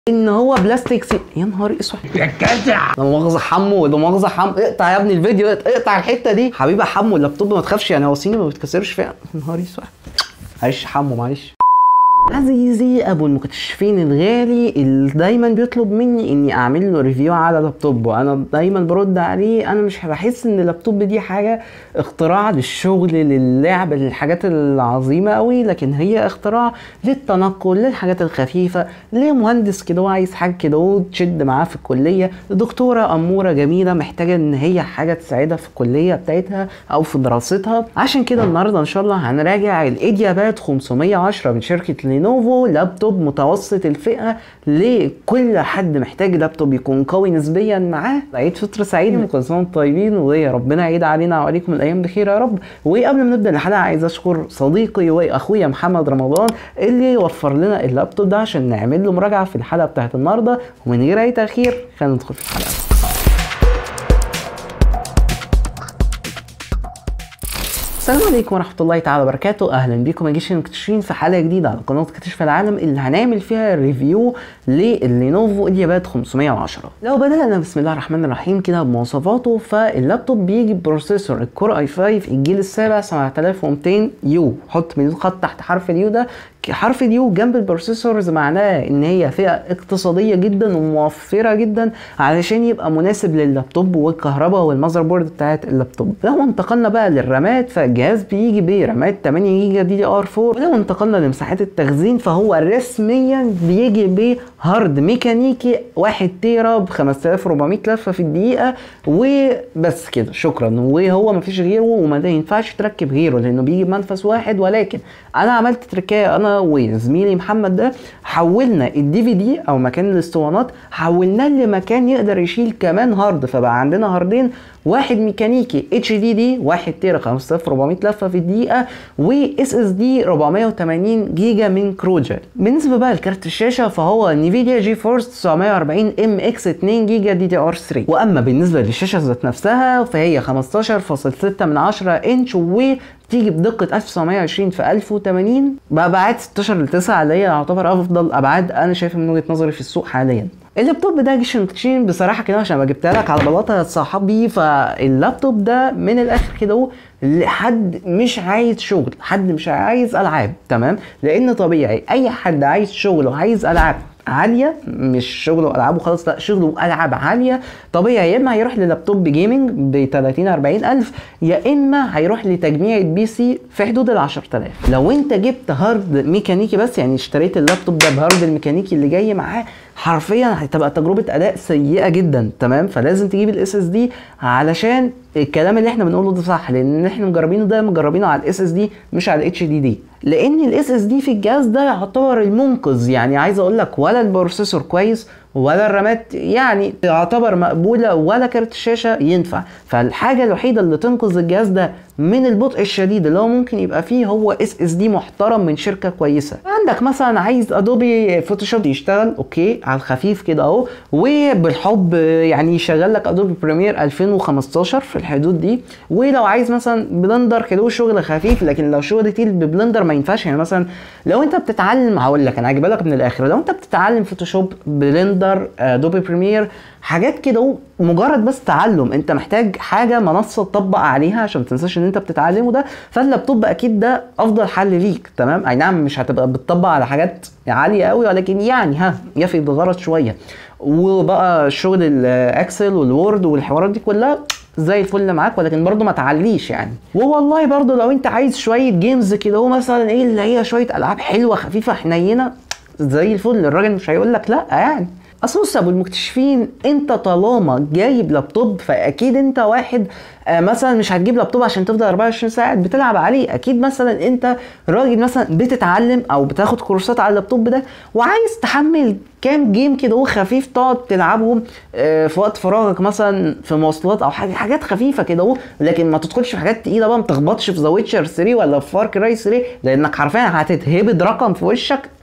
ان هو بلاستيك سي... يا نهار اسود يا جدع لا مؤاخذة حمو ده مؤاخذة حمو اقطع يا ابني الفيديو اقطع الحتة دي حبيبي يا حمو اللابتوب ما تخافش يعني هو صيني ما بيتكسرش فيها يا نهار اسود معلش يا حمو معلش عزيزي ابو المكتشفين الغالي اللي دايما بيطلب مني اني اعمل له ريفيو على لابتوب وانا دايما برد عليه انا مش بحس ان اللابتوب دي حاجه اختراع للشغل للعب للحاجات العظيمه قوي لكن هي اختراع للتنقل للحاجات الخفيفه لمهندس كده عايز حاجه كده تشد معاه في الكليه دكتوره اموره جميله محتاجه ان هي حاجه تساعدها في الكليه بتاعتها او في دراستها عشان كده النهارده ان شاء الله هنراجع الايديا باد 510 من شركه لينوفو لابتوب متوسط الفئه لكل حد محتاج لابتوب يكون قوي نسبيا معاه عيد فطر سعيد وكل سنه وانتم طيبين وربنا يعيد علينا وعليكم الايام بخير يا رب وقبل ما نبدا الحلقه عايز اشكر صديقي واخويا محمد رمضان اللي وفر لنا اللابتوب ده عشان نعمل له مراجعه في الحلقه بتاعت النهارده ومن غير اي تاخير خلينا ندخل في الحلقه السلام عليكم ورحمة الله تعالى وبركاته أهلا بكم يا جيش المكتشفين في حلقة جديدة على قناة كتشف العالم اللي هنعمل فيها ريفيو للينوفو إدياباد 510 لو بدأنا بسم الله الرحمن الرحيم كده بمواصفاته فاللابتوب بيجي ببروسيسور الكور اي 5 الجيل السابع 7200 يو حط مليون خط تحت حرف اليو ده حرف اليو جنب البروسيسورز معناه ان هي فئه اقتصاديه جدا وموفره جدا علشان يبقى مناسب لللابتوب والكهرباء والمذر بورد بتاعت اللابتوب لو انتقلنا بقى للرامات فالجهاز بيجي برامات 8 جيجا دي دي ار 4 ولو انتقلنا لمساحات التخزين فهو رسميا بيجي بهارد ميكانيكي 1 تيرا ب 5400 لفه في الدقيقه وبس كده شكرا وهو مفيش غيره وما ينفعش تركب غيره لانه بيجي بمنفذ واحد ولكن انا عملت تركايه انا وزميلي محمد ده حولنا الدي في دي او مكان الاسطوانات حولناه لمكان يقدر يشيل كمان هارد فبقى عندنا هاردين واحد ميكانيكي اتش دي دي 1 تيرا 5400 لفه في الدقيقه واس اس دي 480 جيجا من كروجر بالنسبه بقى لكارت الشاشه فهو نيفيديا جي فورس 940 ام اكس 2 جيجا دي دي ار 3 واما بالنسبه للشاشه ذات نفسها فهي 15.6 من 10 انش و تيجي بدقة 1920 في 1080 بأبعاد 16 ل 9 اللي هي يعتبر أفضل أبعاد أنا شايفها من وجهة نظري في السوق حاليا. اللابتوب ده جيش المكتشين بصراحة كده عشان ما جبتها لك على بلاطة صحابي فاللابتوب ده من الآخر كده لحد مش عايز شغل حد مش عايز ألعاب تمام لأن طبيعي أي حد عايز شغل وعايز ألعاب عاليه مش شغل والعاب وخلاص لا شغل والعاب عاليه طبيعي يا اما هيروح للابتوب جيمنج ب 30 40 الف يا اما هيروح لتجميع بي سي في حدود ال 10000 لو انت جبت هارد ميكانيكي بس يعني اشتريت اللابتوب ده بهارد الميكانيكي اللي جاي معاه حرفيا هتبقى تجربه اداء سيئه جدا تمام فلازم تجيب الاس اس دي علشان الكلام اللي احنا بنقوله ده صح لان احنا مجربينه ده مجربينه على الاس اس دي مش على الاتش دي دي لان الاس اس دي في الجهاز ده يعتبر المنقذ يعني عايز اقول لك ولا البروسيسور كويس ولا الرامات يعني تعتبر مقبوله ولا كارت الشاشه ينفع فالحاجه الوحيده اللي تنقذ الجهاز ده من البطء الشديد اللي هو ممكن يبقى فيه هو اس اس دي محترم من شركه كويسه عندك مثلا عايز ادوبي فوتوشوب يشتغل اوكي على الخفيف كده اهو وبالحب يعني يشغل لك ادوبي بريمير 2015 في الحدود دي ولو عايز مثلا بلندر كده شغل خفيف لكن لو شغل تقيل ببلندر ما ينفعش يعني مثلا لو انت بتتعلم هقول لك انا هجيبها لك من الاخر لو انت بتتعلم فوتوشوب بلندر ادوبي بريمير حاجات كده مجرد بس تعلم انت محتاج حاجه منصه تطبق عليها عشان ما تنساش ان انت بتتعلمه ده فاللابتوب اكيد ده افضل حل ليك تمام اي نعم مش هتبقى بتطبق على حاجات عاليه قوي ولكن يعني ها يفي بالغرض شويه وبقى شغل الاكسل والوورد والحوارات دي كلها زي الفل معاك ولكن برضه ما تعليش يعني والله برضه لو انت عايز شويه جيمز كده هو مثلا ايه اللي هي شويه العاب حلوه خفيفه حنينه زي الفل الراجل مش هيقول لك لا يعني اصل بص يا ابو المكتشفين انت طالما جايب لابتوب فاكيد انت واحد آه مثلا مش هتجيب لابتوب عشان تفضل 24 ساعه بتلعب عليه اكيد مثلا انت راجل مثلا بتتعلم او بتاخد كورسات على اللابتوب ده وعايز تحمل كام جيم كده هو خفيف تقعد تلعبهم آه في وقت فراغك مثلا في مواصلات او حاجه حاجات خفيفه كده اهو لكن ما تدخلش في حاجات تقيله بقى ما تخبطش في ذا ويتشر 3 ولا في فار كراي 3 لانك حرفيا هتتهبد رقم في وشك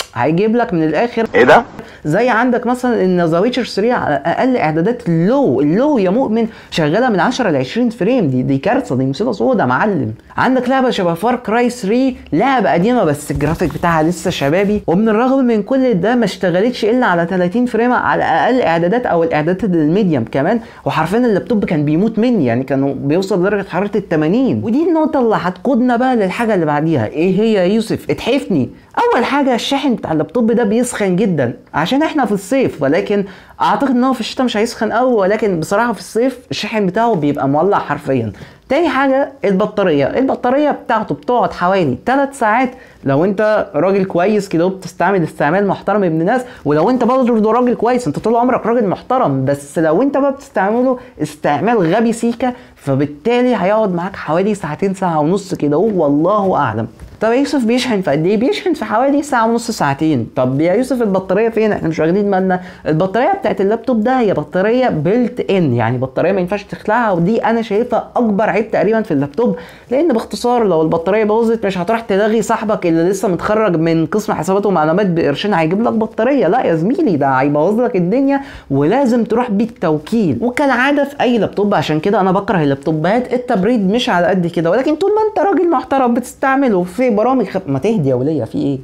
هيجيب لك من الاخر ايه ده؟ زي عندك مثلا ان ذا ويتشر 3 على اقل اعدادات اللو اللو يا مؤمن شغاله من 10 ل 20 فريم دي دي كارثه دي مصيبه سودا معلم عندك لعبه شبه فار كراي 3 لعبه قديمه بس الجرافيك بتاعها لسه شبابي ومن الرغم من كل ده ما اشتغلتش الا على 30 فريم على اقل اعدادات او الاعدادات الميديم كمان وحرفيا اللابتوب كان بيموت مني يعني كانوا بيوصل لدرجه حراره ال 80 ودي النقطه اللي هتقودنا بقى للحاجه اللي بعديها ايه هي يا يوسف اتحفني اول حاجه الشاحن بتاع اللابتوب ده بيسخن جدا عشان احنا في الصيف ولكن اعتقد ان هو في الشتاء مش هيسخن قوي ولكن بصراحه في الصيف الشاحن بتاعه بيبقى مولع حرفيا تاني حاجة البطارية البطارية بتاعته بتقعد حوالي 3 ساعات لو انت راجل كويس كده وبتستعمل استعمال محترم ابن ناس ولو انت برضه راجل كويس انت طول عمرك راجل محترم بس لو انت بقى بتستعمله استعمال غبي سيكا فبالتالي هيقعد معاك حوالي ساعتين ساعة ونص كده والله اعلم طب يا يوسف بيشحن في قد ايه؟ بيشحن في حوالي ساعة ونص ساعتين، طب يا يوسف البطارية فين؟ احنا مش واخدين بالنا، البطارية بتاعت اللابتوب ده هي بطارية بيلت ان يعني بطارية ما ينفعش تخلعها ودي انا شايفها اكبر عيب تقريبا في اللابتوب، لان باختصار لو البطارية باظت مش هتروح تلغي صاحبك اللي لسه متخرج من قسم حسابات ومعلومات بقرشين هيجيب لك بطارية، لا يا زميلي ده هيبوظ لك الدنيا ولازم تروح بالتوكيل، وكالعادة في اي لابتوب عشان كده انا بكره اللابتوبات التبريد مش على قد كده ولكن طول ما انت راجل محترم بتستعمله في برامج خف... ما تهدي يا وليه في ايه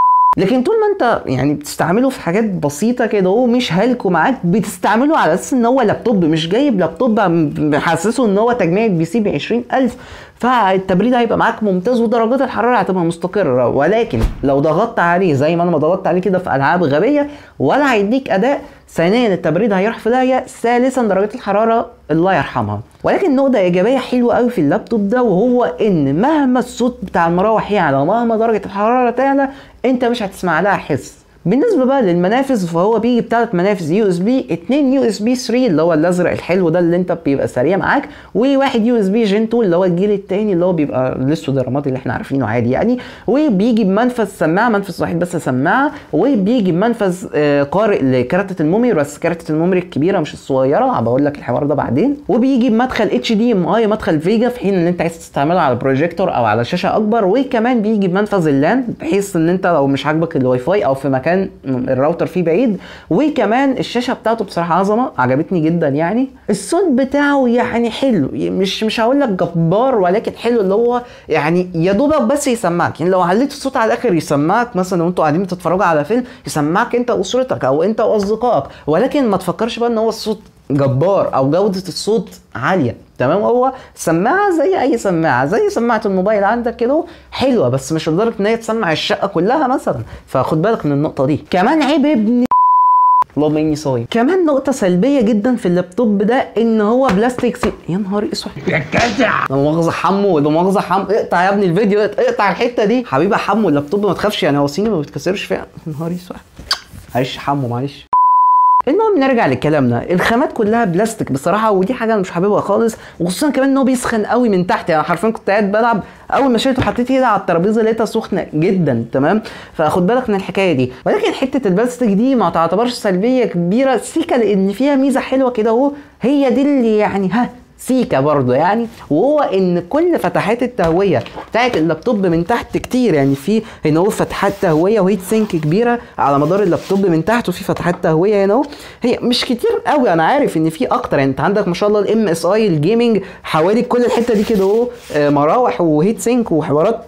لكن طول ما انت يعني بتستعمله في حاجات بسيطه كده هو مش هالكو معاك بتستعمله على اساس ان هو لابتوب مش جايب لابتوب محسسه ان هو تجميع بي سي ب 20000 فالتبريد هيبقى معاك ممتاز ودرجات الحراره هتبقى مستقره ولكن لو ضغطت عليه زي ما انا ما ضغطت عليه كده في العاب غبيه ولا هيديك اداء ثانيا التبريد هيروح في داهيه ثالثا درجات الحراره الله يرحمها ولكن نقطة إيجابية حلوة قوي في اللابتوب ده وهو إن مهما الصوت بتاع المراوح يعلى ومهما درجة الحرارة تعلى أنت مش هتسمع لها حس بالنسبه بقى للمنافذ فهو بيجي بثلاث منافذ يو اس بي اتنين يو اس بي 3 اللي هو الازرق الحلو ده اللي انت بيبقى سريع معاك وواحد يو اس بي جين 2 اللي هو الجيل الثاني اللي هو بيبقى الاسود الرمادي اللي احنا عارفينه عادي يعني وبيجي بمنفذ سماعه منفذ واحد بس سماعه وبيجي بمنفذ آه قارئ لكارتة الميموري بس كارتة الميموري الكبيره مش الصغيره بقول لك الحوار ده بعدين وبيجي بمدخل اتش دي ام اي مدخل فيجا في حين ان انت عايز تستعمله على بروجيكتور او على شاشه اكبر وكمان بيجي بمنفذ اللان بحيث ان انت لو مش عاجبك الواي فاي او في مكان الراوتر فيه بعيد وكمان الشاشه بتاعته بصراحه عظمه عجبتني جدا يعني الصوت بتاعه يعني حلو مش مش هقول لك جبار ولكن حلو اللي هو يعني يا دوبك بس يسمعك يعني لو عليت الصوت على الاخر يسمعك مثلا لو انتوا قاعدين بتتفرجوا على فيلم يسمعك انت واسرتك او انت واصدقائك ولكن ما تفكرش بقى ان هو الصوت جبار او جوده الصوت عاليه تمام هو سماعه زي اي سماعه زي سماعه الموبايل عندك كده حلوه بس مش لدرجه ان هي تسمع الشقه كلها مثلا فخد بالك من النقطه دي كمان عيب ابن اللهم اني صايم كمان نقطة سلبية جدا في اللابتوب ده ان هو بلاستيك سي... يا نهار اسود يا جدع لا مؤاخذة حمو لا مؤاخذة حمو اقطع يا ابني الفيديو اقطع الحتة دي حبيبي يا حمو اللابتوب ما تخافش يعني هو صيني ما بيتكسرش فيها يا نهار اسود معلش يا حمو معلش المهم نرجع لكلامنا الخامات كلها بلاستيك بصراحه ودي حاجه انا مش حاببها خالص وخصوصا كمان ان هو بيسخن قوي من تحت يعني حرفيا كنت قاعد بلعب اول ما شلته حطيت ايدي على الترابيزه لقيتها سخنه جدا تمام فخد بالك من الحكايه دي ولكن حته البلاستيك دي ما تعتبرش سلبيه كبيره سيكا لان فيها ميزه حلوه كده اهو هي دي اللي يعني ها سيكا برضه يعني وهو ان كل فتحات التهويه بتاعت اللابتوب من تحت كتير يعني في هنا هو فتحات تهويه وهيت سينك كبيره على مدار اللابتوب من تحت وفي فتحات تهويه هنا اهو هي مش كتير قوي انا عارف ان في اكتر يعني انت عندك ما شاء الله الام اس اي الجيمنج حوالي كل الحته دي كده اهو مراوح وهيت سينك وحوارات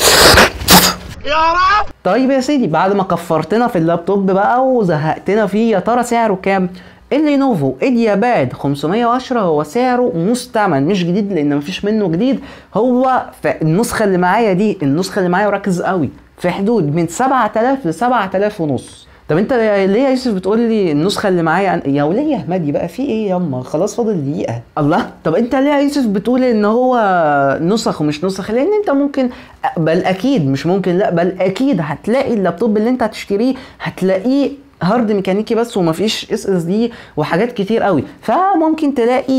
يا رب طيب يا سيدي بعد ما كفرتنا في اللابتوب بقى وزهقتنا فيه يا ترى سعره كام؟ اللينوفو ايديا باد 510 هو سعره مستعمل مش جديد لان مفيش منه جديد هو في النسخه اللي معايا دي النسخه اللي معايا ركز قوي في حدود من 7000 ل 7000 ونص طب انت ليه يا يوسف بتقول لي النسخه اللي معايا يا وليه يا احمدي بقى في ايه ياما خلاص فاضل دقيقه الله طب انت ليه يا يوسف بتقول ان هو نسخ ومش نسخ لان انت ممكن بل اكيد مش ممكن لا بل اكيد هتلاقي اللابتوب اللي انت هتشتريه هتلاقيه هارد ميكانيكي بس ومفيش اس اس دي وحاجات كتير قوي فممكن تلاقيه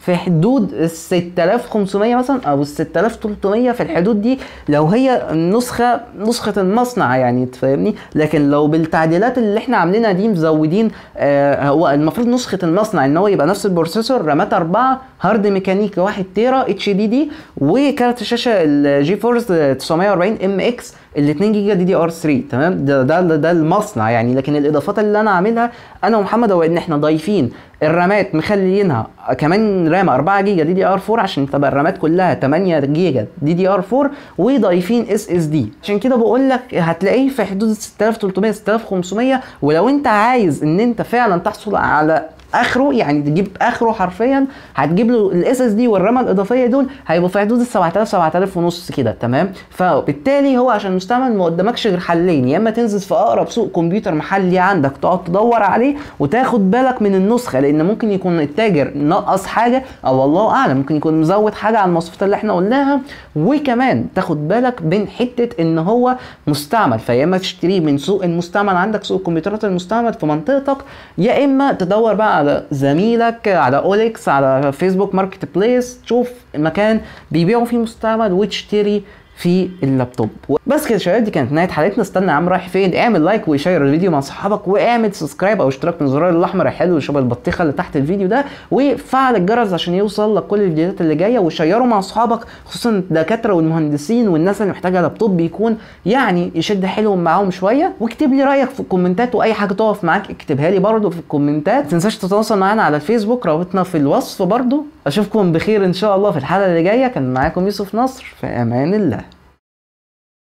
في حدود ال 6500 مثلا او ال 6300 في الحدود دي لو هي نسخه نسخه المصنع يعني تفهمني لكن لو بالتعديلات اللي احنا عاملينها دي مزودين آه هو المفروض نسخه المصنع ان هو يبقى نفس البروسيسور رامات 4 هارد ميكانيكي 1 تيرا اتش دي دي وكارت الشاشه الجي فورس 940 ام اكس ال 2 جيجا دي دي ار 3 تمام ده ده ده المصنع يعني لكن الاضافات اللي انا عاملها انا ومحمد هو ان احنا ضايفين الرامات مخليينها كمان رام 4 جيجا دي دي ار 4 عشان تبقى الرامات كلها 8 جيجا دي دي ار 4 وضايفين اس اس دي عشان كده بقول لك هتلاقيه في حدود 6300 6500 ولو انت عايز ان انت فعلا تحصل على اخره يعني تجيب اخره حرفيا هتجيب له الاس اس دي والرامه الاضافيه دول هيبقوا في حدود ال 7000 7000 ونص كده تمام فبالتالي هو عشان مستعمل ما قدامكش غير حلين يا اما تنزل في اقرب سوق كمبيوتر محلي عندك تقعد تدور عليه وتاخد بالك من النسخه لان ممكن يكون التاجر نقص حاجه او الله اعلم ممكن يكون مزود حاجه على المواصفات اللي احنا قلناها وكمان تاخد بالك بين حته ان هو مستعمل فيا اما تشتريه من سوق المستعمل عندك سوق الكمبيوترات المستعمل في منطقتك يا اما تدور بقى على زميلك على اوليكس على فيسبوك ماركت بليس تشوف مكان بيبيعوا فيه مستعمل وتشتري في اللابتوب بس كده يا شباب دي كانت نهايه حلقتنا استنى يا عم رايح فين اعمل لايك وشير الفيديو مع صحابك واعمل سبسكرايب او اشتراك من الزرار الاحمر الحلو اللي شبه البطيخه اللي تحت الفيديو ده وفعل الجرس عشان يوصل لك كل الفيديوهات اللي جايه وشيره مع اصحابك خصوصا الدكاتره والمهندسين والناس اللي محتاجه لابتوب بيكون يعني يشد حيلهم معاهم شويه واكتب لي رايك في الكومنتات واي حاجه تقف معاك اكتبها لي برده في الكومنتات ما تنساش تتواصل معانا على الفيسبوك رابطنا في الوصف برده اشوفكم بخير ان شاء الله في الحلقه اللي جايه كان معاكم يوسف نصر في امان الله